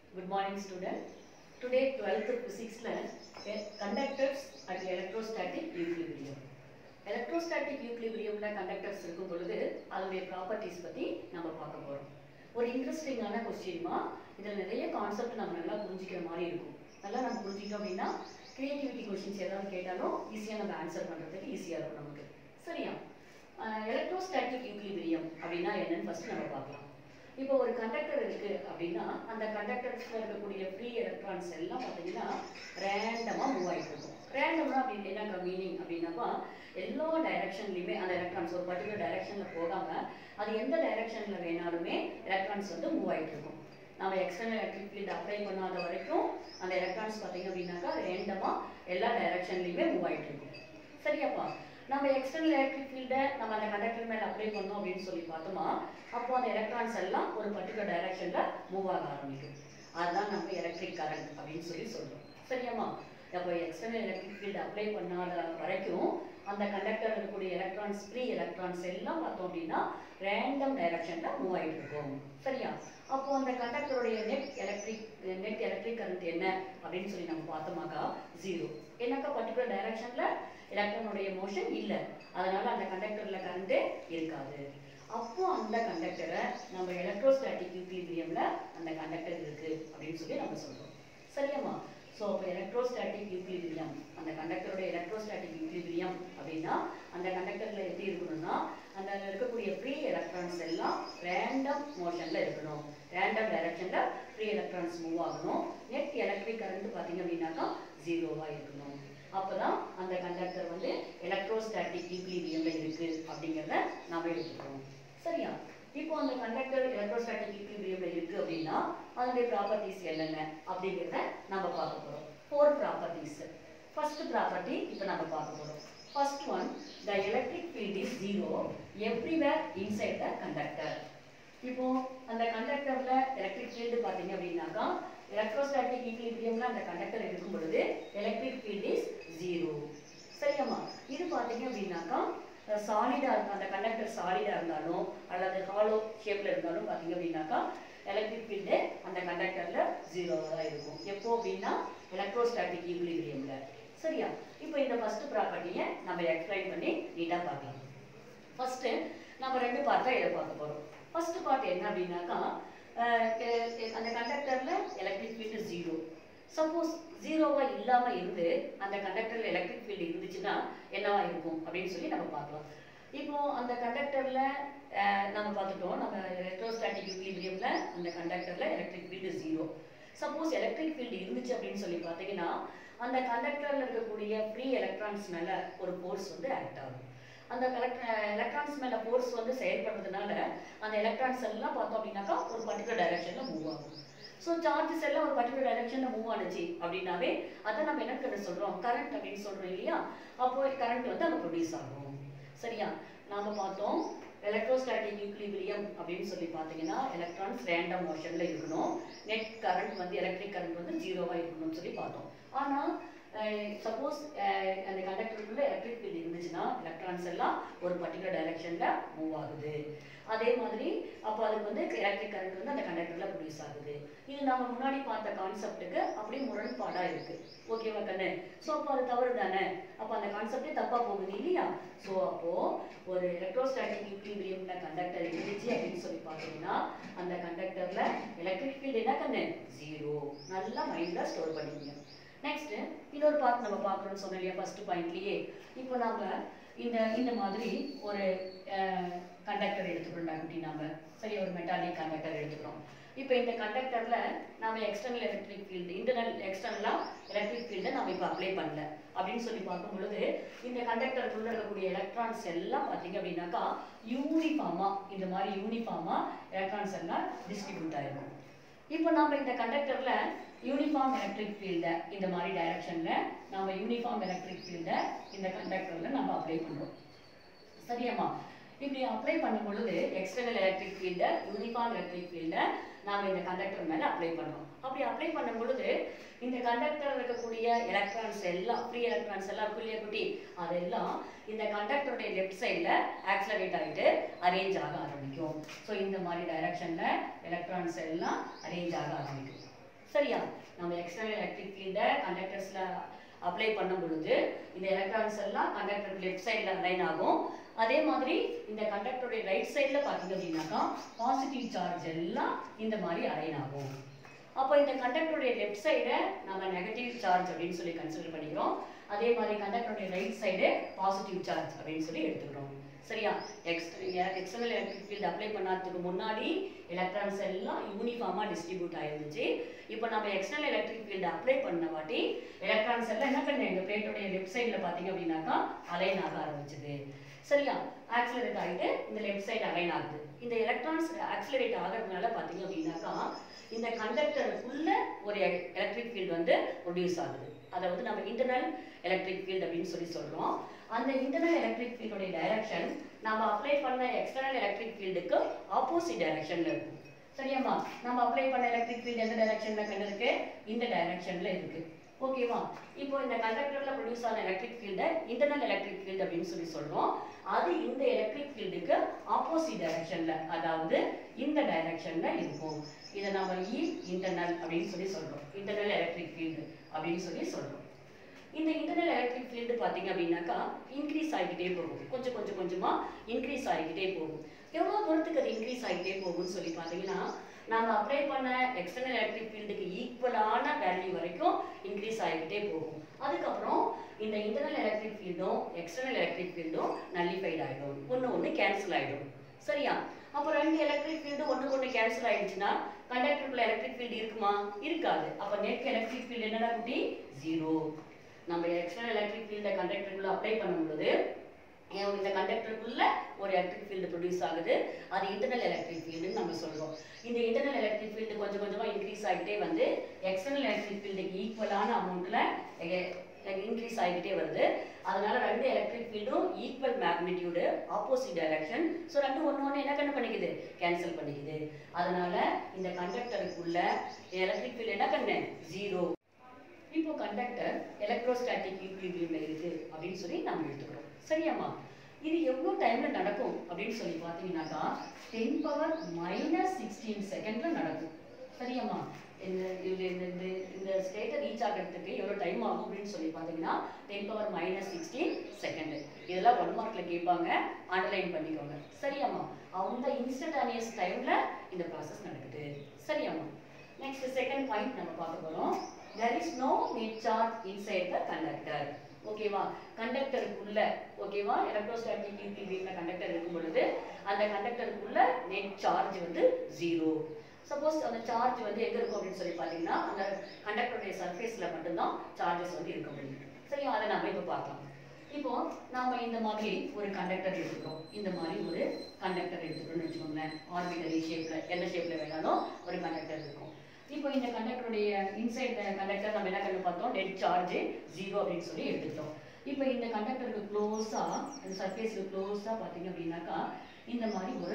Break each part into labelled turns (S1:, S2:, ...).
S1: Good morning, student. Today, 12th physics lab, conductors at electrostatic equilibrium. Electrostatic ஈக்லிபிரியம்ல conductors இருக்கும் பொழுது அதனுடைய properties பத்தி நம்ம பார்க்க போறோம் ஒரு இன்ட்ரெஸ்டிங்கான கொஸ்டின்மா இதுல நிறைய கான்செப்ட் நம்ம நல்லா புரிஞ்சுக்கிற மாதிரி இருக்கும் நல்லா நம்ம புரிஞ்சுக்கிட்டோம் அப்படின்னா கிரியேட்டிவிட்டி கொஸ்டின்ஸ் ஏதாவது கேட்டாலும் ஈஸியா நம்ம ஆன்சர் பண்றதுக்கு ஈஸியா இருக்கும் நமக்கு சரியா எலக்ட்ரோஸ்டாட்டிக் ஈக்லிபிரியம் அப்படின்னா என்னன்னு ஃபர்ஸ்ட் நம்ம பார்க்கலாம் இப்போ ஒரு கண்டக்டர் இருக்கு அப்படின்னா அந்த கண்டக்டர்ஸ்ல இருக்கக்கூடிய ஃப்ரீ எலக்ட்ரான்ஸ் எல்லாம் பார்த்தீங்கன்னா ரேண்டமா மூவ் ஆயிட்டு இருக்கும் ரேண்டம்னா அப்படின்னு என்ன மீனிங் அப்படின்னாப்பா எல்லா டைரக்ஷன்லையுமே அந்த எலக்ட்ரான்ஸ் ஒரு பர்டிகுலர் டைரக்ஷன்ல போகாம அது எந்த டைரக்ஷன்ல வேணாலுமே எலக்ட்ரான்ஸ் வந்து மூவ் ஆயிட்டு இருக்கும் நம்ம எக்ஸ்டர்னல் எலக்ட்ரிக் ஃபீல்ட் அப்ளை பண்ணாத வரைக்கும் அந்த எலக்ட்ரான்ஸ் பார்த்தீங்க அப்படின்னாக்கா ரேண்டமா எல்லா டைரக்ஷன்லையுமே மூவ் ஆயிட்டு இருக்கும் சரியாப்பா நம்ம எக்ஸ்டர்னல் எலக்ட்ரிக் ஃபீல்டை நம்ம அந்த கண்டக்டர் மேல அப்ளை பண்ணோம் அப்படின்னு சொல்லி பார்த்தோமா அப்போ அந்த எலக்ட்ரான்ஸ் எல்லாம் ஒரு பர்டிகுலர் டைரக்ஷன்ல மூவ் ஆக ஆரம்பிக்கும் அதுதான் நம்ம எலக்ட்ரிக் கரண்ட் அப்படின்னு சொல்லி சொல்றோம் சரியாம்மா அப்போ எக்ஸ்டர்னல் எலக்ட்ரிக் ஃபீல்டு அப்ளை பண்ணாத வரைக்கும் அந்த கண்டக்டர் இருக்கக்கூடிய எலக்ட்ரான்ஸ் ஃப்ரீ எலக்ட்ரான்ஸ் எல்லாம் பார்த்தோம் அப்படின்னா ரேண்டம் டைரக்ஷன்ல மூவ் ஆயிட்டு இருக்கும் சரியா அப்போ அந்த கண்டக்டருடைய net electric net electric current என்ன அப்படின்னு சொல்லி நம்ம பார்த்தோமாக்கா ஜீரோ என்னக்கா பர்டிகுலர் டைரக்ஷன்ல எலக்ட்ரானுடைய மோஷன் இல்ல அதனால அந்த கண்டக்டர்ல கரண்டே இருக்காது அப்போ அந்த கண்டக்டரை நம்ம எலக்ட்ரோஸ்டாட்டிக் ஈக்லிபிரியம்ல அந்த கண்டக்டர் இருக்கு அப்படின்னு சொல்லி நம்ம சொல்றோம் சரியாம்மா ஸோ அப்போ எலக்ட்ரோஸ்டாட்டிக் ஈக்லிபிரியம் அந்த கண்டக்டருடைய எலக்ட்ரோஸ்டாட்டிக் ஈக்லிபிரியம் அப்படின்னா அந்த கண்டக்டர்ல எப்படி இருக்கணும்னா அந்த இருக்கக்கூடிய ஃப்ரீ எலக்ட்ரான்ஸ் எல்லாம் ரேண்டம் மோஷன்ல இருக்கணும் ரேண்டம் டைரக்ஷன்ல ஃப்ரீ எலக்ட்ரான்ஸ் மூவ் ஆகணும் நெட் எலக்ட்ரிக் கரண்ட் பார்த்தீங்க அப்படின்னாக்கா ஜீரோவா இருக்கணும் அப்பதான் அந்த கண்டக்டர் வந்து எலக்ட்ரோஸ்டாட்டிக் ஈக்லிபிரியம்ல இருக்கு அப்படிங்கிறத நாம எடுத்துக்கிறோம் சரியா இப்போ அந்த கண்டக்டர் எலக்ட்ரோஸ்டாட்டிக் ஈக்லிபிரியம்ல இருக்கு அப்படின்னா அதனுடைய ப்ராப்பர்ட்டிஸ் என்னென்ன அப்படிங்கிறத நம்ம பார்க்க போறோம் ஃபோர் ப்ராப்பர்ட்டிஸ் ஃபர்ஸ்ட் ப்ராப்பர்ட்டி இப்போ நம்ம பார்க்க போறோம் first one the electric field is zero everywhere inside the conductor இப்போ அந்த கண்டக்டர்ல எலக்ட்ரிக் ஃபீல்டு பார்த்தீங்க அப்படின்னாக்கா எலக்ட்ரோஸ்டாட்டிக் ஈக்லிபிரியம்ல அந்த கண்டக்டர் இருக்கும் பொழுது எலக்ட்ரிக் ஃபீல்ட் இஸ் ஜீரோ சரியாம்மா இது பார்த்தீங்க அப்படின்னாக்கா சாலிடா இருக்கும் அந்த கண்டக்டர் சாலிடா இருந்தாலும் அல்லது ஹாலோ ஷேப்ல இருந்தாலும் பார்த்தீங்க அப்படின்னாக்கா எலக்ட்ரிக் ஃபீல்டு அந்த கண்டக்டர்ல ஜீரோவாக தான் இருக்கும் எப்போ அப்படின்னா எலக்ட்ரோஸ்டாட்டிக் ஈக்லிபிரியம்ல சரியா இப்போ இந்த ஃபர்ஸ்ட் ப்ராப்பர்ட்டியை நம்ம எக்ஸ்பிளைன் பண்ணி நீட்டாக பார்க்கலாம் ஃபர்ஸ்ட் நம்ம ரெண்டு பார்ட்டா இதை பார்க்க போறோம் ஃபர்ஸ்ட் பார்ட் என்ன அப்படின்னாக்கா அந்த கண்டக்டர்ல எலக்ட்ரிக் ஃபீல்டு ஜீரோ சப்போஸ் ஜீரோவா இல்லாம இருந்து அந்த கண்டக்டர்ல எலக்ட்ரிக் ஃபீல்டு இருந்துச்சுன்னா என்னவா இருக்கும் அப்படின்னு சொல்லி நம்ம பார்க்கலாம் இப்போ அந்த கண்டக்டர்ல நம்ம பார்த்துட்டோம் நம்ம எலக்ட்ரோஸ்டாட்டிக் யூக்லிபிரியம்ல அந்த கண்டக்டர்ல electric field zero suppose electric field இருந்துச்சு அப்படின்னு சொல்லி பார்த்தீங்கன்னா அந்த கண்டக்டர்ல இருக்கக்கூடிய ஃப்ரீ எலக்ட்ரான்ஸ் மேல ஒரு ஃபோர்ஸ் வந்து ஆக்ட் ஆகும் அந்த எலக்ட்ரான்ஸ் மேல ஃபோர்ஸ் வந்து செயல்படுறதுனால அந்த எலக்ட்ரான்ஸ் எல்லாம் பார்த்தோம் அப்படின்னாக்கா ஒரு பர்டிகுலர் டைரக்ஷன்ல மூவ் ஆகும் ஸோ சார்ஜஸ் எல்லாம் ஒரு பர்டிகுலர் டைரக்ஷன்ல மூவ் ஆனுச்சு அப்படின்னாவே அதை நம்ம என்ன கண்டு சொல்றோம் கரண்ட் அப்படின்னு சொல்றோம் இல்லையா அப்போ கரண்ட் வந்து அங்கே ப்ரொடியூஸ் ஆகும் சரியா நாம பார்த்தோம் எலக்ட்ரோஸ்டாட்டிக் ஈக்லிபிரியம் அப்படின்னு சொல்லி பார்த்தீங்கன்னா எலக்ட்ரான்ஸ் ரேண்டம் மோஷன்ல இருக்கணும் நெட் கரண்ட் வந்து எலக்ட்ரிக் கரண்ட் வந்து ஜீரோவா இருக்கணும்னு சொல்லி பார்த்தோம் ஆனா சப்போஸ் அந்த கண்டக்டருக்குள்ள எலக்ட்ரிக் ஃபீல்டு இருந்துச்சுன்னா எலக்ட்ரான்ஸ் எல்லாம் ஒரு பர்டிகுலர் டைரக்ஷன்ல மூவ் ஆகுது அதே மாதிரி அப்போ அதுக்கு வந்து எலக்ட்ரிக் கரண்ட் வந்து அந்த கண்டக்டர்ல ப்ரொடியூஸ் ஆகுது இது நம்ம முன்னாடி பார்த்த கான்செப்ட்டுக்கு அப்படியே முரண்பாடா இருக்கு ஓகேவா கண்ணு ஸோ அப்போ அது தவறு தானே அப்போ அந்த கான்செப்டே தப்பா போகுது இல்லையா ஸோ அப்போ ஒரு எலக்ட்ரோஸ்டாட்டிக் ஈக்லிபிரியம்ல கண்டக்டர் இருந்துச்சு அப்படின்னு சொல்லி பார்த்தீங்கன்னா அந்த கண்டக்டர்ல எலக்ட்ரிக் ஃபீல்டு என்ன கண்ணு ஜீரோ நல்லா மைண்ட்ல ஸ்டோர் பண்ணிக்கங்க நெக்ஸ்ட் இன்னொரு பார்ட் நம்ம பார்க்குறோம்னு சொன்னோம் இல்லையா ஃபர்ஸ்ட் பாயிண்ட்லயே இப்போ நாம இந்த இந்த மாதிரி ஒரு கண்டக்டர் எடுத்துக்கிறோம் அப்படி நாம சரி ஒரு மெட்டாலிக் கண்டக்டர் எடுத்துக்கிறோம் இப்போ இந்த கண்டக்டர்ல நாம எக்ஸ்டர்னல் எலக்ட்ரிக் ஃபீல்டு இன்டர்னல் எக்ஸ்டர்னலா எலக்ட்ரிக் ஃபீல்டை நம்ம இப்போ அப்ளை பண்ணல அப்படின்னு சொல்லி பார்க்கும் பொழுது இந்த கண்டக்டருக்குள்ள இருக்கக்கூடிய எலக்ட்ரான்ஸ் எல்லாம் பார்த்தீங்க அப்படின்னாக்கா யூனிஃபார்மா இந்த மாதிரி யூனிஃபார்மா எலக்ட்ரான்ஸ் எல்லாம் டிஸ்ட்ரிபியூட் ஆயிருக்கும் இப்போ நம்ம இந்த கண்டக்டர்ல யூனிஃபார்ம் எலக்ட்ரிக் ஃபீல்டை இந்த மாதிரி டைரக்ஷன்ல நம்ம யூனிஃபார்ம் எலக்ட்ரிக் ஃபீல்டை இந்த கண்டக்டர்ல நம்ம அப்ளை பண்றோம் சரியாம்மா இப்படி அப்ளை பண்ணும் பொழுது எக்ஸ்டர்னல் எலக்ட்ரிக் ஃபீல்டை யூனிஃபார்ம் எலக்ட்ரிக் ஃபீல்டை நாம இந்த கண்டக்டர் மேல அப்ளை பண்றோம் அப்படி அப்ளை பண்ணும் பொழுது இந்த கண்டக்டர் இருக்கக்கூடிய எலக்ட்ரான்ஸ் எல்லாம் ஃப்ரீ எலக்ட்ரான்ஸ் எல்லாம் குள்ளிய குட்டி அதெல்லாம் இந்த கண்டக்டருடைய லெஃப்ட் சைடில் ஆக்சலரேட் ஆகிட்டு அரேஞ்ச் ஆக ஆரம்பிக்கும் ஸோ இந்த மாதிரி டைரக்ஷன்ல எலக்ட்ரான்ஸ் எல்லாம் அரேஞ்ச் ஆக ஆரம்பிக்கும் சரியா நம்ம எக்ஸ்டர்னல் எலக்ட்ரிக் ஃபீல்டை கண்டக்டர்ஸில் அப்ளை பண்ணும் பொழுது இந்த எலக்ட்ரான்ஸ் எல்லாம் கண்டக்டர் லெஃப்ட் சைடில் அலைன் ஆகும் அதே மாதிரி இந்த கண்டக்டருடைய ரைட் சைடில் பார்த்தீங்க அப்படின்னாக்கா பாசிட்டிவ் சார்ஜ் எல்லாம் இந்த மாதிரி அலைன் ஆகும் அப்போ இந்த கண்டக்டருடைய லெஃப்ட் சைடை நம்ம நெகட்டிவ் சார்ஜ் அப்படின்னு சொல்லி கன்சிடர் பண்ணிக்கிறோம் அதே மாதிரி கண்டக்டருடைய ரைட் சைடு பாசிட்டிவ் சார்ஜ் அப்படின்னு சொல்லி எடுத்துக்கிறோம் சரியா ex external electric field apply பண்ணாததுக்கு முன்னாடி எலக்ட்ரான்ஸ் எல்லாம் யூனிஃபார்மாக டிஸ்ட்ரிபியூட் ஆயிருந்துச்சு இப்போ நம்ம எக்ஸ்டர்னல் எலக்ட்ரிக் ஃபீல்டு அப்ளை பண்ண வாட்டி எலக்ட்ரான்ஸ் எல்லாம் என்ன பண்ண இந்த பிளேட்டோடைய லெஃப்ட் சைடில் பார்த்தீங்க அப்படின்னாக்கா அலைன் ஆக ஆரம்பிச்சது சரியா ஆக்சிலரேட் ஆகிட்டு இந்த லெஃப்ட் சைடு அலைன் ஆகுது இந்த எலக்ட்ரான்ஸ் ஆக்சிலரேட் ஆகிறதுனால பார்த்தீங்க அப்படின்னாக்கா இந்த கண்டக்டருக்குள்ள ஒரு எலக்ட்ரிக் ஃபீல்டு வந்து ப்ரொடியூஸ் ஆகுது அதை வந்து நம்ம இன்டர்னல் எலக்ட்ரிக் ஃபீல்டு அப்படின்னு சொல்லி சொல்றோம் அந்த இன்டர்னல் எலக்ட்ரிக் ஃபீல்டோடைய டைரக்ஷன் நம்ம அப்ளை பண்ண எக்ஸ்டர்னல் எலக்ட்ரிக் ஃபீல்டுக்கு ஆப்போசிட் டைரக்ஷன்ல இருக்கும் சரியாம்மா நம்ம அப்ளை பண்ண எலக்ட்ரிக் ஃபீல்டு எந்த டைரக்ஷன்ல கண்டு இருக்கு இந்த டைரக்ஷன்ல இருக்கு ஓகேவா இப்போ இந்த கண்டக்டர்ல ப்ரொடியூஸ் ஆன எலக்ட்ரிக் ஃபீல்டை இன்டர்னல் எலக்ட்ரிக் ஃபீல்டு அப்படின்னு சொல்லி சொல்றோம் அது இந்த எலக்ட்ரிக் ஃபீல்டுக்கு ஆப்போசிட் டைரக்ஷன்ல அதாவது இந்த டைரக்ஷன்ல இருக்கும் இதை நம்ம இ இன்டர்னல் அப்படின்னு சொல்லி சொல்றோம் இன்டர்னல் எலக்ட்ரிக் ஃபீல்டு அப்படின்னு சொல்லி சொல்றோம் இந்த இன்டர்னல் எலக்ட்ரிக் ஃபீல்டு பார்த்தீங்க அப்படின்னாக்கா இன்க்ரீஸ் ஆகிக்கிட்டே போகும் கொஞ்சம் கொஞ்சம் கொஞ்சமா இன்க்ரீஸ் ஆகிக்கிட்டே போகும் எவ்வளோ தூரத்துக்கு அது இன்க்ரீஸ் ஆகிட்டே போகும்னு சொல்லி பார்த்தீங்கன்னா நம்ம அப்ளை பண்ண எக்ஸ்டர்னல் எலக்ட்ரிக் ஃபீல்டுக்கு ஈக்குவலான வேல்யூ வரைக்கும் இன்க்ரீஸ் ஆகிக்கிட்டே போகும் அதுக்கப்புறம் இந்த இன்டர்னல் எலக்ட்ரிக் ஃபீல்டும் எக்ஸ்டர்னல் எலக்ட்ரிக் ஃபீல்டும் நல்லிஃபைட் ஆகிடும் ஒன்று ஒன்று கேன்சல் ஆகிடும் சரியா அப்போ ரெண்டு எலக்ட்ரிக் ஃபீல்டு ஒன்றுக்கு ஒன்று கேன்சல் ஆயிடுச்சுன்னா கண்டக்டருக்குள்ள எலக்ட்ரிக் ஃபீல்டு இருக்குமா இருக்காது அப்போ நெட் எலக்ட்ரிக் ஃபீல்டு என்னடா குட்டி ஜீரோ நம்ம எக்ஸ்டர்னல் எலக்ட்ரிக் ஃபீல்டை கண்டக்டருக்குள்ள அப்ளை பண்ணும்போது ஏன் இந்த கண்டக்டருக்குள்ள ஒரு எலக்ட்ரிக் ஃபீல்டு ப்ரொடியூஸ் ஆகுது அது இன்டர்னல் எலக்ட்ரிக் ஃபீல்டுன்னு நம்ம சொல்றோம் இந்த இன்டர்னல் எலக்ட்ரிக் ஃபீல்டு கொஞ்சம் கொஞ்சமா இன்க்ரீஸ் ஆகிட்டே வந்து எக்ஸ்டர்னல் எலக்ட்ரிக் ஃபீல்டுக்கு ஈக்குவலான அமௌண்ட்ல இன்க்ரீஸ் ஆகிக்கிட்டே வருது அதனால ரெண்டு எலக்ட்ரிக் ஃபீல்டும் equal magnitude opposite direction so ரெண்டு ஒன்று ஒன்று என்ன கண்ணு பண்ணிக்குது கேன்சல் பண்ணிக்குது அதனால இந்த கண்டக்டருக்குள்ள எலக்ட்ரிக் ஃபீல்டு என்ன கண்ணு ஜீரோ இப்போ கண்டக்டர் எலக்ட்ரோஸ்டாட்டிக் ஈக்குலிபிரியம்ல இருக்கு அப்படின்னு சொல்லி நம்ம எடுத்துக்கிறோம் சரியாம்மா இது எவ்வளோ டைம்ல நடக்கும் அப்படின்னு சொல்லி பார்த்தீங்கன்னாக்கா டென் பவர் மைனஸ் சிக்ஸ்டீன் செகண்ட்ல நடக்கும் சரியாம்மா இந்த இது இந்த இந்த இந்த ஸ்டேட்டை ரீச் ஆகிறதுக்கு எவ்வளோ டைம் ஆகும் அப்படின்னு சொல்லி பார்த்தீங்கன்னா ten power minus sixteen second இதெல்லாம் ஒன் மார்க்ல கேட்பாங்க அண்டர்லைன் பண்ணிக்கோங்க சரியாம்மா அந்த இன்ஸ்டன்டானியஸ் டைம்ல இந்த ப்ராசஸ் நடக்குது சரியாம்மா நெக்ஸ்ட் செகண்ட் பாயிண்ட் நம்ம பார்க்க போறோம் there is no net charge inside the conductor ஓகேவா கண்டக்டருக்குள்ள ஓகேவா எலக்ட்ரோஸ்டாட்டிக் ஈக்குலிபிரியம்ல கண்டக்டர் இருக்கும் பொழுது அந்த கண்டக்டருக்குள்ள நெட் சார்ஜ் வந்து ஜீரோ சப்போஸ் அந்த சார்ஜ் வந்து எங்க இருக்கும் அப்படின்னு சொல்லி பார்த்தீங்கன்னா அந்த கண்டக்டருடைய சர்ஃபேஸ்ல மட்டும்தான் சார்ஜஸ் வந்து இருக்க முடியும் சரியா அதை நம்ம இப்போ பார்க்கலாம் இப்போ நாம இந்த மாதிரி ஒரு கண்டக்டர் எடுத்துக்கிறோம் இந்த மாதிரி ஒரு கண்டக்டர் எடுத்துக்கிறோம்னு வச்சுக்கோங்களேன் ஆர்பிட்டரி ஷேப்ல என்ன ஷேப்ல வேணாலும் ஒரு கண்டக்டர் இருக்கும் இப்போ இந்த கண்டக்டருடைய இன்சைட் கண்டக்டர் நம்ம என்ன கண்டு பார்த்தோம் டெட் சார்ஜ் ஜீரோ அப்படின்னு சொல்லி எடுத்துட்டோம் இப்போ இந்த கண்டக்டருக்கு க்ளோஸா அந்த சர்ஃபேஸ்க்கு க்ளோஸா பார்த்தீங்க அப்படின்னாக்கா இந்த மாதிரி ஒரு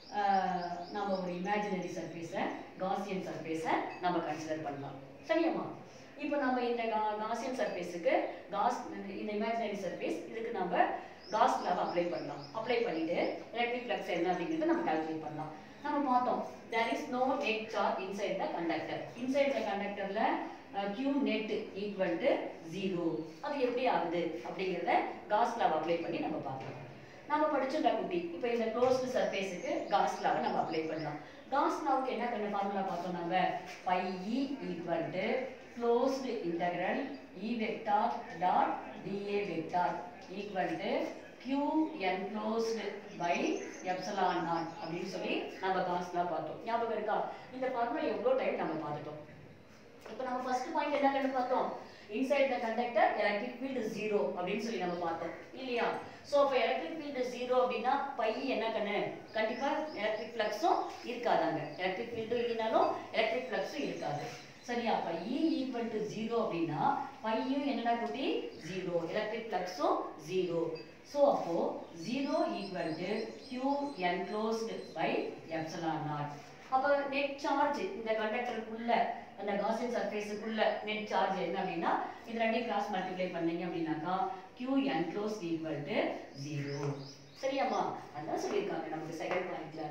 S1: ஆஹ், நம்ம ஒரு இமேஜினரி சர்ஃபேஸை காசியன் சர்ஃபேஸை நம்ம கன்சிடர் பண்ணலாம் சரியாம்மா இப்போ நம்ம இந்த கா- காசியன் சர்ஃபேஸுக்கு காஸ் இந்த இமேஜினரி சர்ஃபேஸ் இதுக்கு நம்ம காஸ் லாவை அப்ளை பண்ணலாம் அப்ளை பண்ணிட்டு எலக்ட்ரிக் ஃப்ளக்ஸ் என்ன அப்படிங்கிறத நம்ம கால்குலேட் பண்ணலாம் நம்ம பார்த்தோம் there is no net charge inside the conductor inside the conductorல uh, q net equal to zero அது எப்படி ஆகுது அப்படிங்கிறத காஸ் லாவை அப்ளை பண்ணி நம்ம பார்க்கலாம் நம்ம படிச்சிருந்தா குட்டி இப்போ இந்த க்ளோஸ்டு சர்ஃபேஸுக்கு காஸ் லாவை நம்ம அப்ளை பண்ணலாம் காஸ் லாவுக்கு என்ன பண்ண ஃபார்முலா பார்த்தோம் நம்ம phi E equal to closed integral E vector dot dA vector equal to q enclosed by epsilon naught அப்படின்னு சொல்லி நம்ம காஸ்லாம் பார்த்தோம் ஞாபகம் இருக்கா இந்த ஃபார்முலா எவ்வளோ டைம் நம்ம பார்த்துட்டோம் இப்போ நம்ம ஃபர்ஸ்ட் பாயிண்ட் என்ன கண்டு பார்த்தோம் inside the conductor electric field zero அப்படின்னு சொல்லி நம்ம பார்த்தோம் இல்லையா ஸோ அப்போ எலக்ட்ரிக் ஃபீல்டு ஜீரோ அப்படின்னா பை என்ன கண்ணு கண்டிப்பா எலக்ட்ரிக் ஃப்ளக்ஸும் இருக்காதாங்க எலக்ட்ரிக் ஃபீல்டும் இல்லைனாலும் எலக்ட்ரிக் ஃப்ளக்ஸும் இருக்காது சரியா அப்ப E ஈக்குவல் டு ஜீரோ அப்படின்னா பையும் என்னடா குட்டி ஜீரோ எலக்ட்ரிக் ஃப்ளக்ஸும் ஜீரோ ஸோ அப்போ zero equal to Q enclosed by epsilon naught அப்போ நெட் சார்ஜ் இந்த கண்டக்டருக்குள்ள அந்த காசியன் சர்ஃபேஸுக்குள்ள நெட் சார்ஜ் என்ன அப்படின்னா இது ரெண்டையும் கிராஸ் மல்டிப்ளை பண்ணீங்க அப்படின்னாக்கா Q enclose equal to zero சரியாம்மா அதான் சொல்லியிருக்காங்க நமக்கு செகண்ட் பாயிண்ட்ல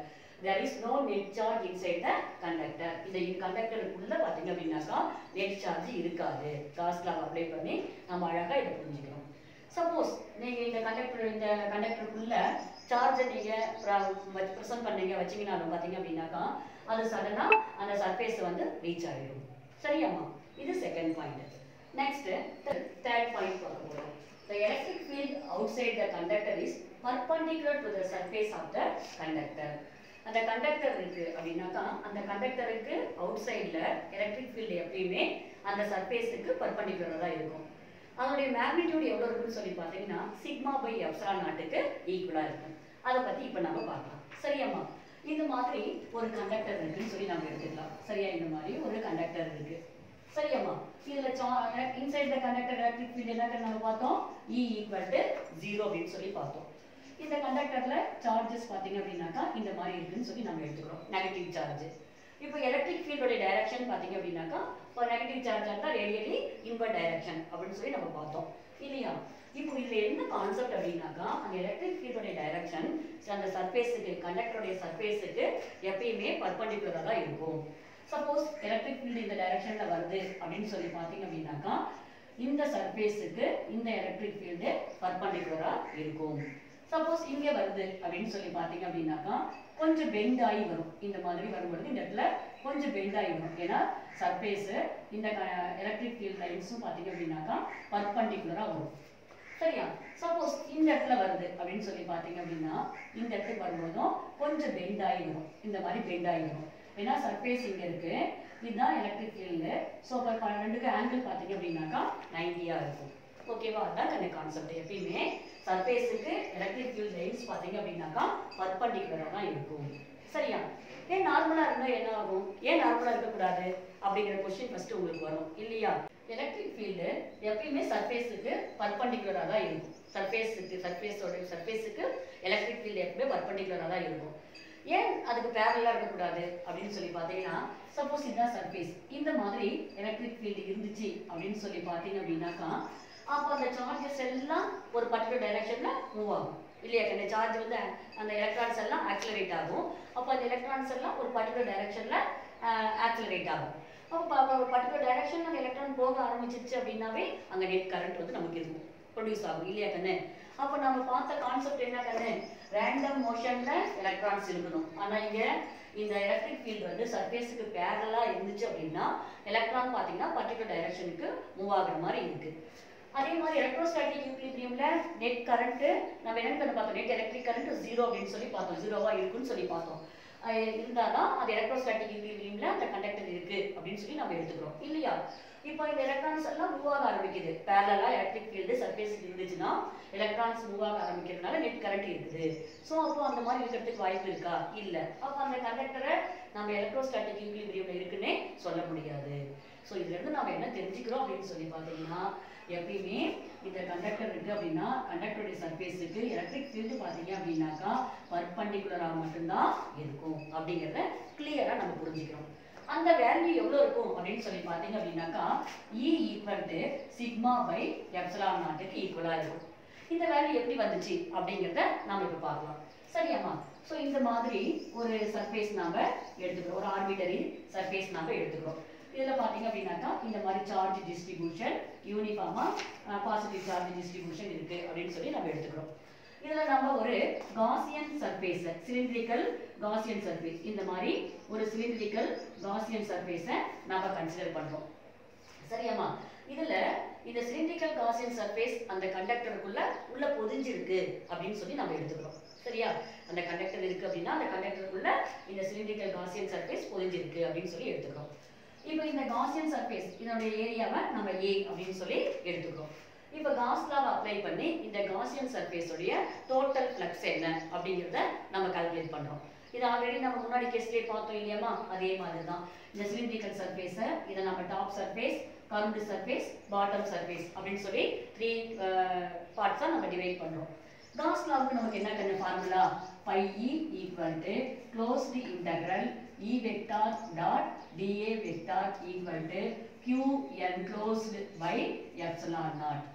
S1: there is no net charge inside the conductor இந்த கண்டக்டருக்குள்ள பார்த்தீங்க அப்படின்னாக்கா நெட் சார்ஜ் இருக்காது காஸ் லா அப்ளை பண்ணி நம்ம அழகா இதை புரிஞ்சுக்கிறோம் சப்போஸ் நீங்க இந்த கண்டக்டர் இந்த கண்டக்டருக்குள்ள சார்ஜை நீங்க ப்ரெசென்ட் பண்ணீங்க வச்சீங்கனாலும் பார்த்தீங்க அப்படின்னாக்கா அது சடனா அந்த சர்ஃபேஸ் வந்து ரீச் ஆகிடும் சரியாம்மா இது second point next third point பார்க்க போறோம் the electric field outside the conductor is perpendicular to the surface of the conductor அந்த கண்டக்டர் இருக்கு அப்படின்னாக்கா அந்த கண்டக்டருக்கு அவுட் சைடில் எலக்ட்ரிக் ஃபீல்டு எப்பயுமே அந்த சர்ஃபேஸுக்கு பர்பண்டிகுலராக தான் இருக்கும் அதனுடைய மேக்னிடியூட் எவ்வளோ இருக்குன்னு சொல்லி பார்த்தீங்கன்னா சிக்மா பை எப்சலா நாட்டுக்கு ஈக்குவலாக இருக்கும் அதை பற்றி இப்போ நம்ம பார்க்கலாம் சரியாம்மா இந்த மாதிரி ஒரு கண்டக்டர் இருக்குன்னு சொல்லி நம்ம எடுத்துக்கலாம் சரியா இந்த மாதிரி ஒரு கண்டக்டர் இருக்கு சரியாம்மா இதுல inside the conductor electric field என்ன நம்ம பார்த்தோம் E ஈக்குவல் டு ஜீரோ அப்படின்னு சொல்லி பார்த்தோம் இந்த கண்டக்டர்ல சார்ஜஸ் பார்த்தீங்க அப்படின்னாக்கா இந்த மாதிரி இருக்குன்னு சொல்லி நம்ம எடுத்துக்கிறோம் நெகட்டிவ் சார்ஜ் இப்போ எலக்ட்ரிக் ஃபீல்டோட டைரக்ஷன் பார்த்தீங்க அப்படின்னாக்கா இப்போ நெகட்டிவ் சார்ஜ் இருந்தால் ரேடியலி இன்வர்ட் டைரக்ஷன் அப்படின்னு சொல்லி நம்ம பார்த்தோம் இல்லையா இப்போ இதுல என்ன கான்செப்ட் அப்படின்னாக்கா அந்த எலக்ட்ரிக் ஃபீல்டோட டைரக்ஷன் அந்த சர்ஃபேஸுக்கு கண்டக்டருடைய சர்ஃபேஸுக்கு எப்பயுமே பர்பண்டிகுலராக தான் இருக்கும் சப்போஸ் எலக்ட்ரிக் ஃபீல்டு இந்த டைரக்ஷன்ல வருது அப்படின்னு சொல்லி பார்த்தீங்க அப்படின்னாக்கா இந்த சர்ஃபேஸுக்கு இந்த எலக்ட்ரிக் ஃபீல்டு பர்பண்டிகுலரா இருக்கும் சப்போஸ் இங்க வருது அப்படின்னு சொல்லி பார்த்தீங்க அப்படின்னாக்கா கொஞ்சம் பெண்ட் ஆகி வரும் இந்த மாதிரி வரும்பொழுது இந்த இடத்துல கொஞ்சம் பெண்ட் ஆகி வரும் ஏன்னா சர்ஃபேஸ் இந்த எலக்ட்ரிக் ஃபீல்ட் லைன்ஸும் பார்த்தீங்க அப்படின்னாக்கா பர்பண்டிகுலரா வரும் சரியா சப்போஸ் இந்த இடத்துல வருது அப்படின்னு சொல்லி பார்த்தீங்க அப்படின்னா இந்த இடத்துக்கு வரும்போதும் கொஞ்சம் பெண்ட் ஆகி வரும் இந்த மாதிரி பெண்ட் ஆகி வரும் ஏன்னா சர்ஃபேஸ் இங்க இருக்கு இதுதான் எலக்ட்ரிக் ஃபீல்டு ஸோ இப்போ ரெண்டுக்கு ஆங்கிள் பார்த்தீங்க அப்படின்னாக்கா நைன்டியா இருக்கும் ஓகேவா அதான் அந்த கான்செப்ட் எப்பயுமே சர்ஃபேஸுக்கு எலக்ட்ரிக் ஃபீல்ட் லைன்ஸ் பார்த்தீங்க அப்படின்னாக்கா பர்பண்டிகுலராக தான் இருக்கும் சரியா ஏன் நார்மலாக இருந்தால் என்ன ஆகும் ஏன் நார்மலாக இருக்கக்கூடாது அப்படிங்கிற கொஸ்டின் ஃபர்ஸ்ட் உங்களுக்கு வரும் இல்லையா எலக்ட்ரிக் ஃபீல்டு எப்பயுமே சர்ஃபேஸுக்கு பர்பண்டிகுலராக தான் இருக்கும் சர்ஃபேஸுக்கு சர்ஃபேஸோட சர்ஃபேஸுக்கு எலக்ட்ரிக் ஃபீல்டு எப்பவுமே பர்பண்டிகுலராக தான் இருக்கும் ஏன் அதுக்கு பேரலாக இருக்கக்கூடாது அப்படின்னு சொல்லி பார்த்தீங்கன்னா சப்போஸ் இதுதான் சர்ஃபேஸ் இந்த மாதிரி எலக்ட்ரிக் ஃபீல்டு இருந்துச்சு அப்படின்னு சொல்லி பார்த்தீங்க அப்படின்னாக்கா அப்போ அந்த சார்ஜஸ் எல்லாம் ஒரு பர்டிகுலர் டைரக்ஷனில் மூவ் ஆகும் இல்லையா அந்த சார்ஜ் வந்து அந்த எலக்ட்ரான்ஸ் எல்லாம் ஆக்சிலரேட் ஆகும் அப்போ அந்த எலக்ட்ரான்ஸ் எல்லாம் ஒரு பர்டிகுலர் டைரக்ஷனில் ஆக்சிலரேட் ஆகும் அப்போ ஒரு பர்டிகுலர் டைரக்ஷன் அந்த எலக்ட்ரான் போக ஆரம்பிச்சிருச்சு அப்படின்னாவே அங்கே நெட் கரண்ட் வந்து நமக்கு இருக்கும் ப்ரொடியூஸ் ஆகும் இல்லையா கண்ணு அப்போ நம்ம பார்த்த கான்செப்ட் என்ன கண்ணு ரேண்டம் மோஷன்ல எலக்ட்ரான்ஸ் இருக்கணும் ஆனா இங்க இந்த எலக்ட்ரிக் ஃபீல்டு வந்து சர்ஃபேஸுக்கு பேரலா இருந்துச்சு அப்படின்னா எலக்ட்ரான் பார்த்தீங்கன்னா பர்டிகுலர் டைரக்ஷனுக்கு மூவ் ஆகுற மாதிரி இருக்கு அதே மாதிரி எலக்ட்ரோஸ்டாட்டிக் யூக்லிபிரியம்ல நெட் கரண்ட் நம்ம என்ன பண்ண பார்த்தோம் நெட் எலக்ட்ரிக் கரண்ட் ஜீரோ அப்படின்னு சொல்லி பார்த்தோம் ஜீரோவா இருக்குன்னு சொல்லி பார்த்தோம் அஹ் இருந்தாதான் அது எலக்ட்ரோஸ்டாட்டிக் யூக்லிபிரியம்ல அந்த கண்டக்டர் இருக்கு அப்படின்னு சொல்லி நம்ம எடுத்துக்கிறோம் இல்லையா இப்போ இந்த எலக்ட்ரான்ஸ் எல்லாம் மூவ் ஆக ஆரம்பிக்குது பேரலா எலக்ட்ரிக் ஃபீல்டு சர்ஃபேஸ் இருந்துச்சுன்னா எலக்ட்ரான்ஸ் மூவ் ஆக ஆரம்பிக்கிறதுனால நெட் கரண்ட் இருக்குது ஸோ அப்போ அந்த மாதிரி இருக்கிறதுக்கு வாய்ப்பு இருக்கா இல்ல அப்போ அந்த கண்டக்டரை நம்ம எலக்ட்ரோஸ்டாட்டிக் யூக்லிபிரியம்ல இருக்குன்னே சொல்ல முடியாது ஸோ இதுல இருந்து நம்ம என்ன தெரிஞ்சுக்கிறோம் அப்படின்னு சொல்லி பார்த்தீங்கன்னா எப்பயுமே இந்த கண்டக்டர் இருக்கு அப்படின்னா கண்டக்டருடைய சர்ஃபேஸுக்கு எலக்ட்ரிக் ஃபீல்டு பார்த்தீங்க அப்படின்னாக்கா பர்பண்டிகுலராக மட்டும்தான் இருக்கும் அப்படிங்கிறத கிளியரா நம்ம புரிஞ்சுக்கிறோம் அந்த வேல்யூ எவ்வளோ இருக்கும் அப்படின்னு சொல்லி பார்த்தீங்க அப்படின்னாக்கா E equal to sigma by epsilon நாட்டுக்கு ஈக்குவலாக இருக்கும் இந்த வேல்யூ எப்படி வந்துச்சு அப்படிங்கிறத நாம இப்போ பார்க்கலாம் சரியாம்மா ஸோ இந்த மாதிரி ஒரு சர்ஃபேஸ் நாம எடுத்துக்கிறோம் ஒரு ஆர்பிட்டரி சர்ஃபேஸ் நாம எடுத்துக்கிறோம் இதில் பார்த்தீங்க அப்படின்னாக்கா இந்த மாதிரி சார்ஜ் டிஸ்ட்ரிபியூஷன் யூனிஃபார்மாக பாசிட்டிவ் சார்ஜ் டிஸ்ட்ரிபியூஷன் இருக்கு அப்படின்னு சொல்லி நம்ம எடுத்துக்கிறோம் இதில் நம்ம ஒரு Gaussian surface cylindrical Gaussian surface இந்த மாதிரி ஒரு சிலிண்ட்ரிக்கல் காசியன் சர்ஃபேஸை நம்ம கன்சிடர் பண்றோம் சரியாம்மா இதுல இந்த சிலிண்ட்ரிக்கல் காசியன் சர்ஃபேஸ் அந்த கண்டக்டருக்குள்ள உள்ள பொதிஞ்சிருக்கு அப்படின்னு சொல்லி நம்ம எடுத்துக்கிறோம் சரியா அந்த கண்டக்டர் இருக்கு அப்படின்னா அந்த கண்டக்டருக்குள்ள இந்த சிலிண்ட்ரிக்கல் காசியன் சர்ஃபேஸ் பொதிஞ்சிருக்கு அப்படின்னு சொல்லி எடுத்துக்கிறோம் இப்போ இந்த காசியன் சர்ஃபேஸ் இதனுடைய ஏரியாவை நம்ம ஏ அப்படின்னு சொல்லி எடுத்துக்கிறோம் இப்போ காஸ் லாவை அப்ளை பண்ணி இந்த காசியன் சர்ஃபேஸோடைய டோட்டல் ஃப்ளக்ஸ் என்ன அப்படிங்கிறத நம்ம கால்குலேட் பண்றோம் இது ஆல்ரெடி நம்ம முன்னாடி கேஸ்லேயே பார்த்தோம் இல்லையாமா அதே மாதிரி தான் இந்த சிலிண்ட்ரிக்கல் சர்ஃபேஸை இதை நம்ம top surface curved surface bottom surface அப்படின்னு சொல்லி த்ரீ பார்ட்ஸாக நம்ம டிவைட் பண்றோம் காஸ் லாவுக்கு நமக்கு என்ன கண்ணு formula phi E equal to closed integral E vector dot dA vector equal to Q enclosed by epsilon naught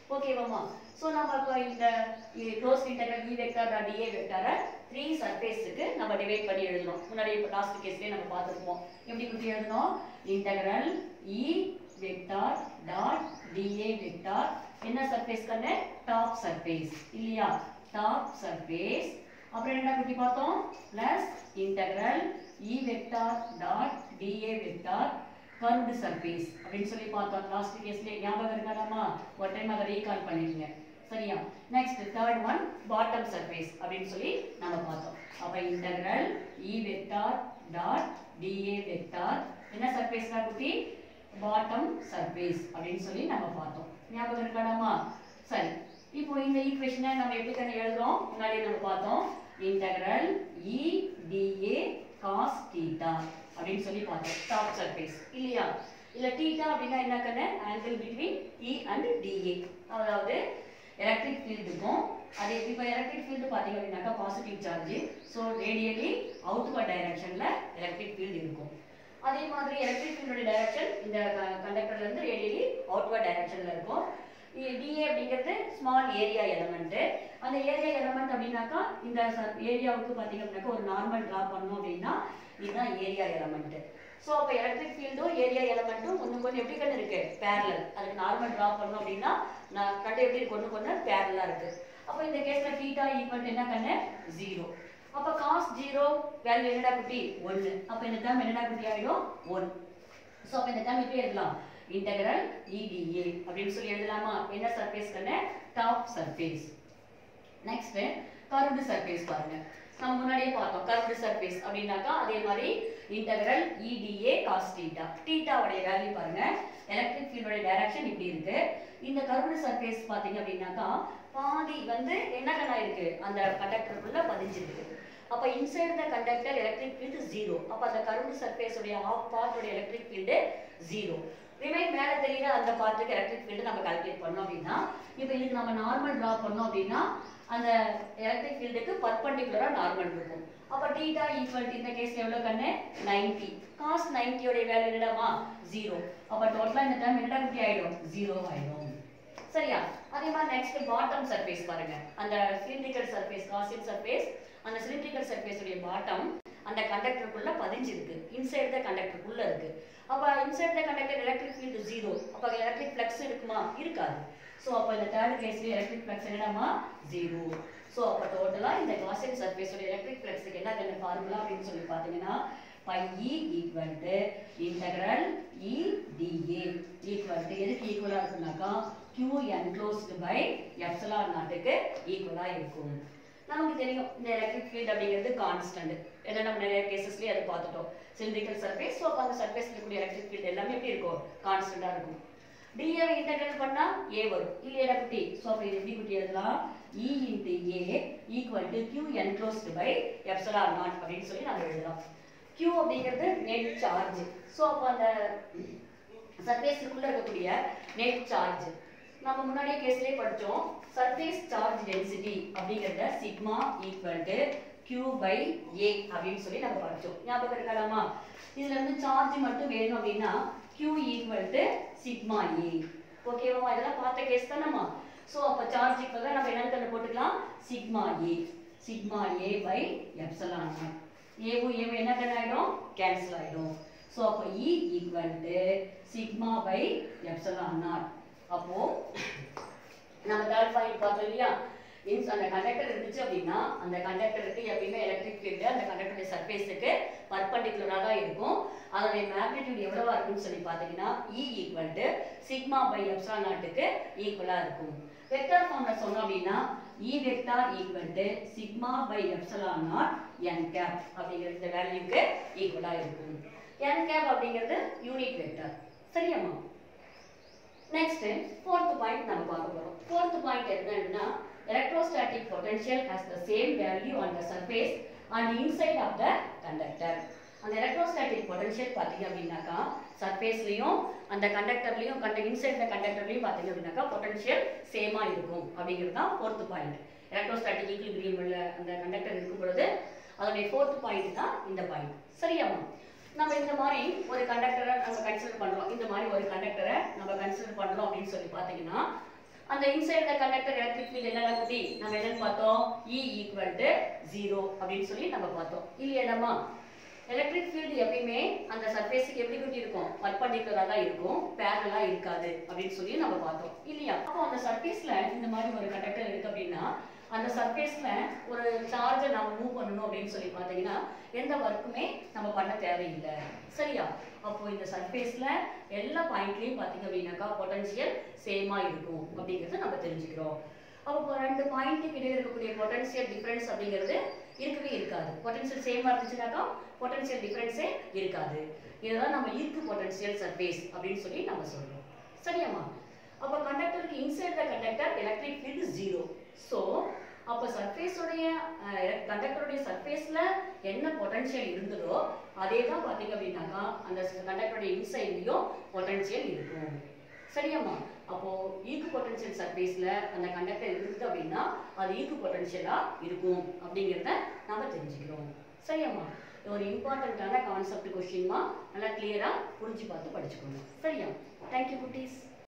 S1: ஓகேவாமா ஸோ நம்ம இப்போ இந்த close interval E vector dot dA வெக்டாரை த்ரீ சர்ஃபேஸுக்கு நம்ம டிவைட் பண்ணி எழுதணும் முன்னாடி இப்போ லாஸ்ட் கேஸ்லேயே நம்ம பார்த்துருப்போம் எப்படி கொடுத்து எழுதணும் integral E vector dot dA vector என்ன சர்ஃபேஸ் கண்ணு டாப் சர்ஃபேஸ் இல்லையா டாப் சர்ஃபேஸ் அப்புறம் என்ன குட்டி பார்த்தோம் plus integral E vector dot dA vector curved surface அப்படின்னு சொல்லி பார்த்தோம் லாஸ்ட் கேஸ்ல ஞாபகம் இருக்காதாமா ஒரு டைம் அதை ரீகால் பண்ணிடுங்க சரியா next third one bottom surface அப்படின்னு சொல்லி நம்ம பார்த்தோம் அப்ப integral E vector dot dA vector என்ன சர்ஃபேஸ் தான் குட்டி பாட்டம் சர்ஃபேஸ் அப்படின்னு சொல்லி நம்ம பார்த்தோம் ஞாபகம் இருக்காடாமா சரி இப்போ இந்த ஈக்குவேஷனை நம்ம எப்படி கண்ணு எழுதுறோம் முன்னாடி நம்ம பார்த்தோம் integral E dA cos theta அப்படின்னு சொல்லி பார்த்தோம் டாப் சர்ஃபேஸ் இல்லையா இல்ல தீட்டா அப்படின்னா என்ன கண்ணு angle between E and dA அதாவது எலக்ட்ரிக் ஃபீல்டு இருக்கும் அது இப்போ எலக்ட்ரிக் ஃபீல்டு பார்த்தீங்க அப்படின்னாக்கா positive charge so radially outward டைரக்ஷனில் எலக்ட்ரிக் ஃபீல்டு இருக்கும் அதே மாதிரி எலக்ட்ரிக் ஃபீல்டோட டைரக்ஷன் இந்த கண்டக்டர்ல இருந்து ரேடியலி அவுட்வர்ட் டைரக்ஷன்ல இருக்கும் டிஏ அப்படிங்கிறது ஸ்மால் ஏரியா எலமெண்ட் அந்த ஏரியா எலமெண்ட் அப்படின்னாக்கா இந்த ஏரியாவுக்கு பார்த்தீங்க அப்படின்னாக்கா ஒரு நார்மல் டிரா பண்ணோம் அப்படின்னா இதுதான் ஏரியா எலமெண்ட் ஸோ அப்போ எலக்ட்ரிக் ஃபீல்டும் ஏரியா எலமெண்ட்டும் ஒன்று கொஞ்சம் எப்படி கண்ணு இருக்கு பேரலல் அதுக்கு நார்மல் டிரா பண்ணோம் அப்படின்னா நான் கண்டு எப்படி இருக்கு ஒன்று கொஞ்சம் பேரலாக இருக்கு அப்போ இந்த கேஸில் தீட்டா ஈக்குவல் என்ன கண்ணு ஜீரோ அப்போ காஸ் ஜீரோ வேல்யூ என்னடா குட்டி ஒன்று அப்போ இந்த டேர்ம் என்னடா குட்டி ஆகிடும் ஒன் ஸோ அப்போ இந்த டேர்ம் எப்படி எழுதலாம் இன்டெக்ரல் இடிஏ அப்படின்னு சொல்லி எழுதலாமா என்ன சர்ஃபேஸ் கண்ணு top surface next curved surface பாருங்க நம்ம முன்னாடியே பார்த்தோம் கர்வ்டு சர்ஃபேஸ் அப்படின்னாக்கா அதே மாதிரி இன்டெக்ரல் இடிஏ காஸ் தீட்டா தீட்டாவுடைய வேல்யூ பாருங்க எலக்ட்ரிக் ஃபீல்டோட டைரக்ஷன் இப்படி இருக்கு இந்த கர்வ்டு சர்ஃபேஸ் பாத்தீங்க அப்படின்னாக்கா பாதி வந்து என்ன கண்ணா இருக்கு அந்த கண்டக்டருக்குள்ள பதிஞ்சிருக்கு அப்ப inside the conductor electric field zero அப்ப அந்த கர்வ்டு சர்ஃபேஸ் உடைய ஆஃப் பார்ட் உடைய எலக்ட்ரிக் ஃபீல்டு ஜீரோ ரிமைன் மேல தெரியுற அந்த பார்ட்டுக்கு எலக்ட்ரிக் ஃபீல்டு நம்ம கால்குலேட் பண்ணோம் அப்படின்னா இப்போ இதுக்கு நம்ம நார்மல் டிரா பண்ணோம் அப்படின்னா அந்த எலக்ட்ரிக் ஃபீல்டுக்கு பர்பண்டிகுலரா நார்மல் இருக்கும் அப்ப தீட்டா ஈக்குவல் டு இந்த கேஸ்ல எவ்வளவு கண்ணு 90 காஸ் 90 உடைய வேல்யூ என்னடாமா 0 அப்ப டோட்டலா இந்த டேர்ம் என்னடா குட்டி ஆயிடும் 0 ஆயிடும் சரியா அதே மாதிரி நெக்ஸ்ட் பாட்டம் சர்ஃபேஸ் பாருங்க அந்த சிலிண்ட்ரிக்கல் சர்ஃபேஸ் காசியன் சர்ஃபேஸ் அந்த சிலிண்ட்ரிக்கல் சர்ஃபேஸ் உடைய பாட்டம் அந்த கண்டக்டருக்குள்ள பதிஞ்சிருக்கு இன்சைட் த கண்டக்டருக்குள்ள இருக்கு அப்ப inside the conductor electric field zero அப்ப எலக்ட்ரிக் ஃப்ளக்ஸ் இருக்குமா இருக்காது ஸோ அப்போ இந்த தேர்ட் கேஸ்ல எலக்ட்ரிக் ஃப்ளக்ஸ் என்னடாமா ஜீரோ ஸோ அப்போ டோட்டலாக இந்த காசியன் சர்ஃபேஸோட எலக்ட்ரிக் ஃப்ளக்ஸுக்கு என்ன கண்ணு ஃபார்முலா அப்படின்னு சொல்லி பார்த்தீங்கன்னா phi E equal to integral E D A equal to எதுக்கு ஈக்குவலாக இருக்குனாக்கா கியூ என்க்ளோஸ்டு பை எப்சலார் நாட்டுக்கு ஈக்குவலாக இருக்கும் நமக்கு தெரியும் இந்த எலக்ட்ரிக் ஃபீல்ட் அப்படிங்கிறது கான்ஸ்டன்ட் ஏன்னா நம்ம நிறைய கேசஸ்லயே அதை பார்த்துட்டோம் சிலிண்ட்ரிக்கல் சர்ஃபேஸ் ஸோ அப்போ அந்த சர்ஃபேஸ்ல இருக்கக்கூடிய எலக்ட்ரிக் ஃபீல்ட் எல்லாமே எப்படி இருக்கும் கான்ஸ்டன்டாக இருக்கும் டிஏ இன்டெகிரேட் பண்ணா ஏ வரும் இல்லையா குட்டி ஸோ அப்போ இது எப்படி குட்டி எழுதலாம் E into A equal to Q enclosed by epsilon naught அப்படின்னு சொல்லி நம்ம எழுதலாம் கியூ அப்படிங்கிறது நெட் சார்ஜ் ஸோ அப்போ அந்த சர்ஃபேஸுக்குள்ள இருக்கக்கூடிய நெட் சார்ஜ் நம்ம முன்னாடியே கேஸ்லயே படிச்சோம் சர்ஃபேஸ் சார்ஜ் டென்சிட்டி அப்படிங்கறத sigma equal to Q by A அப்படின்னு சொல்லி நம்ம படிச்சோம் ஞாபகம் இருக்கலாமா இதுல இருந்து சார்ஜ் மட்டும் வேணும் அப்படின்னா Q equal to sigma A ஓகேவா இதெல்லாம் பார்த்த கேஸ் தானம்மா ஸோ அப்போ சார்ஜ் ஈக்குவல் நம்ம என்னன்னு கண்டு போட்டுக்கலாம் sigma A sigma A by epsilon ஏவும் ஏவும் என்ன கண்ணு ஆயிடும் கேன்சல் ஆயிடும் ஸோ அப்போ E equal to sigma by epsilon naught அப்போ நம்ம தேர்ட் பாயிண்ட் பார்த்தோம் இல்லையா மீன்ஸ் அந்த கண்டக்டர் இருந்துச்சு அப்படின்னா அந்த கண்டக்டருக்கு எப்பயுமே எலக்ட்ரிக் ஃபீல்டு அந்த கண்டக்டருடைய சர்ஃபேஸுக்கு பர்பண்டிகுலராக தான் இருக்கும் அதனுடைய மேக்னிடியூட் எவ்வளவா இருக்கும்னு சொல்லி பார்த்தீங்கன்னா E equal to sigma by epsilon நாட்டுக்கு ஈக்குவலாக இருக்கும் வெக்டார் ஃபார்ம்ல சொன்னோம் அப்படின்னா E vector equal to sigma by epsilon naught N cap அப்படிங்கிற இந்த வேல்யூக்கு ஈக்குவலாக இருக்கும் என் கேப் அப்படிங்கிறது யூனிட் வெக்டார் சரியாம்மா நெக்ஸ்ட் ஃபோர்த் பாயிண்ட் நம்ம பார்க்க போறோம் ஃபோர்த் பாயிண்ட் என்னன்னா electrostatic potential has the same value on the surface and inside of the conductor அந்த electrostatic potential பார்த்தீங்க அப்படின்னாக்கா சர்ஃபேஸ்லையும் அந்த கண்டக்டர்லையும் கண்ட இன்சைட் த கண்டக்டர்லையும் பார்த்தீங்க அப்படின்னாக்கா பொட்டன்ஷியல் சேமா இருக்கும் அப்படிங்கிறது தான் ஃபோர்த் பாயிண்ட் எலக்ட்ரோஸ்டாட்டிக் ஈக்குலிபிரியம் உள்ள அந்த கண்டக்டர் இருக்கும் பொழுது அதோடைய ஃபோர்த் பாயிண்ட் தான் இந்த பாயிண்ட் சரியாமா நம்ம இந்த மாதிரி ஒரு கண்டக்டரை நம்ம கன்சிடர் பண்றோம் இந்த மாதிரி ஒரு கண்டக்டரை நம்ம கன்சிடர் பண்றோம் அப்படின்னு சொல்லி பார்த்தீங்கன்னா அந்த inside the conductor electric field என்னென்ன குட்டி நம்ம என்னன்னு பார்த்தோம் E ஈக்குவல் டு ஜீரோ அப்படின்னு சொல்லி நம்ம பார்த்தோம் இல்லையாடமா எலக்ட்ரிக் ஃபீல்டு எப்பயுமே அந்த சர்ஃபேஸுக்கு எப்படி குட்டி இருக்கும் பர்பண்டிகுலராக தான் இருக்கும் பேரலாக இருக்காது அப்படின்னு சொல்லி நம்ம பார்த்தோம் இல்லையா அப்போ அந்த சர்ஃபேஸில் இந்த மாதிரி ஒரு கண்டக்டர் இருக்கு அப்படின்னா அந்த சர்ஃபேஸில் ஒரு சார்ஜை நம்ம மூவ் பண்ணணும் அப்படின்னு சொல்லி பார்த்தீங்கன்னா எந்த ஒர்க்குமே நம்ம பண்ண தேவையில்லை சரியா அப்போ இந்த சர்ஃபேஸில் எல்லா பாயிண்ட்லேயும் பார்த்தீங்க அப்படின்னாக்கா பொட்டன்ஷியல் சேமாக இருக்கும் அப்படிங்கிறத நம்ம தெரிஞ்சுக்கிறோம் அப்போ இப்போ ரெண்டு பாயிண்ட்டுக்கு இடையில இருக்கக்கூடிய பொட்டன்ஷியல் டிஃபரன்ஸ் அப்படிங்கிறது இருக்கவே இருக்காது பொட்டன்ஷியல் சேமாக இருந்துச்சுனாக்கா பொட்டன்ஷியல் டிஃபரன்ஸே இருக்காது இதுதான் நம்ம ஈர்க்கு பொட்டன்ஷியல் சர்ஃபேஸ் அப்படின்னு சொல்லி நம்ம சொல்றோம் சரியாம்மா அப்போ கண்டக்டருக்கு inside the conductor electric field zero so அப்போ சர்ஃபேஸோடைய கண்டக்டருடைய சர்ஃபேஸில் என்ன பொட்டன்ஷியல் இருந்ததோ அதே தான் பார்த்தீங்க அப்படின்னாக்கா அந்த கண்டக்டருடைய இன்சைட்லேயும் பொட்டன்ஷியல் இருக்கும் சரியாம்மா அப்போ ஈக்கு பொட்டன்ஷியல் சர்ஃபேஸில் அந்த கண்டக்டர் இருக்குது அப்படின்னா அது ஈக்கு பொட்டன்ஷியலாக இருக்கும் அப்படிங்கிறத நாம தெரிஞ்சுக்கிறோம் சரியாம்மா இது ஒரு இம்பார்ட்டண்ட்டான கான்செப்ட் கொஸ்டின்மா நல்லா கிளியராக புரிஞ்சு பார்த்து படிச்சுக்கோங்க சரியா தேங்க்யூ குட்டீஸ்